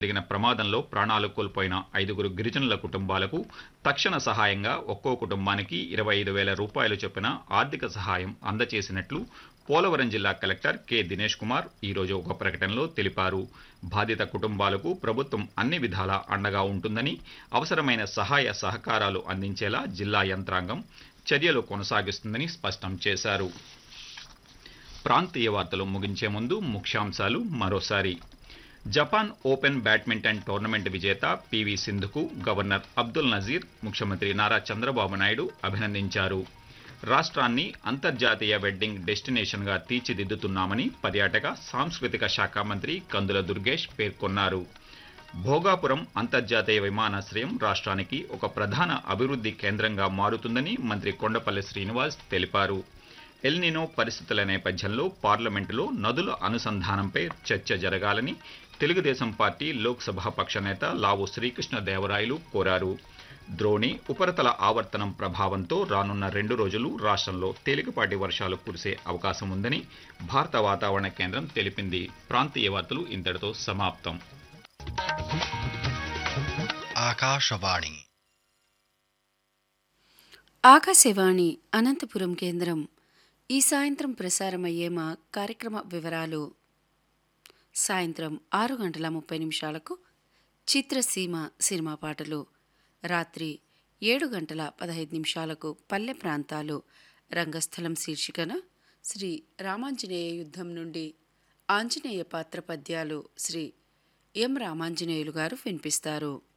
జరిగిన ప్రమాదంలో ప్రాణాలు కోల్పోయిన ఐదుగురు గిరిజనుల కుటుంబాలకు తక్షణ సహాయంగా ఒక్కో కుటుంబానికి ఇరవై ఐదు వేల రూపాయలు చొప్పున ఆర్థిక సహాయం అందజేసినట్లు పోలవరం జిల్లా కలెక్టర్ కె దినేష్ కుమార్ ఈరోజు ఒక ప్రకటనలో తెలిపారు బాధిత కుటుంబాలకు ప్రభుత్వం అన్ని విధాలా అండగా ఉంటుందని అవసరమైన సహాయ సహకారాలు అందించేలా జిల్లా యంత్రాంగం చర్యలు కొనసాగిస్తుందని స్పష్టం చేశారు ప్రాంతీయ వార్తలు ముగించే ముందు ముఖ్యాంశాలు మరోసారి జపాన్ ఓపెన్ బ్యాడ్మింటన్ టోర్నమెంట్ విజేత పివి సింధుకు గవర్నర్ అబ్దుల్ నజీర్ ముఖ్యమంత్రి నారా చంద్రబాబు నాయుడు అభినందించారు రాష్ట్రాన్ని అంతర్జాతీయ వెడ్డింగ్ డెస్టినేషన్గా తీర్చిదిద్దుతున్నామని పర్యాటక సాంస్కృతిక శాఖ మంత్రి కందుల దుర్గేష్ పేర్కొన్నారు భోగాపురం అంతర్జాతీయ విమానాశ్రయం రాష్ట్రానికి ఒక ప్రధాన అభివృద్ధి కేంద్రంగా మారుతుందని మంత్రి కొండపల్లి శ్రీనివాస్ తెలిపారు ఎల్నినో పరిస్థితుల నేపథ్యంలో పార్లమెంటులో నదుల అనుసంధానంపై చర్చ జరగాలని తెలుగుదేశం పార్టీ లోక్సభ పక్ష నేత లావు శ్రీకృష్ణ దేవరాయలు కోరారు ద్రోణి ఉపరితల ఆవర్తనం ప్రభావంతో రానున్న రెండు రోజులు రాష్ట్రంలో తేలికపాటి వర్షాలు కురిసే అవకాశం ఉందని భారత వాతావరణ కేంద్రం తెలిపింది ప్రాంతీయ వార్తలు ఇంతటితో సమాప్తం ఆకాశవాణి ఆకాశవాణి అనంతపురం కేంద్రం ఈ సాయంత్రం ప్రసారమయ్యే మా కార్యక్రమ వివరాలు సాయంత్రం ఆరు గంటల ముప్పై నిమిషాలకు చిత్రసీమ సినిమా పాటలు రాత్రి ఏడు గంటల పదహైదు నిమిషాలకు పల్లె ప్రాంతాలు రంగస్థలం శీర్షికన శ్రీ రామాంజనేయ యుద్ధం నుండి ఆంజనేయ పాత్ర పద్యాలు శ్రీ ఎం రామాంజనేయులు గారు వినిపిస్తారు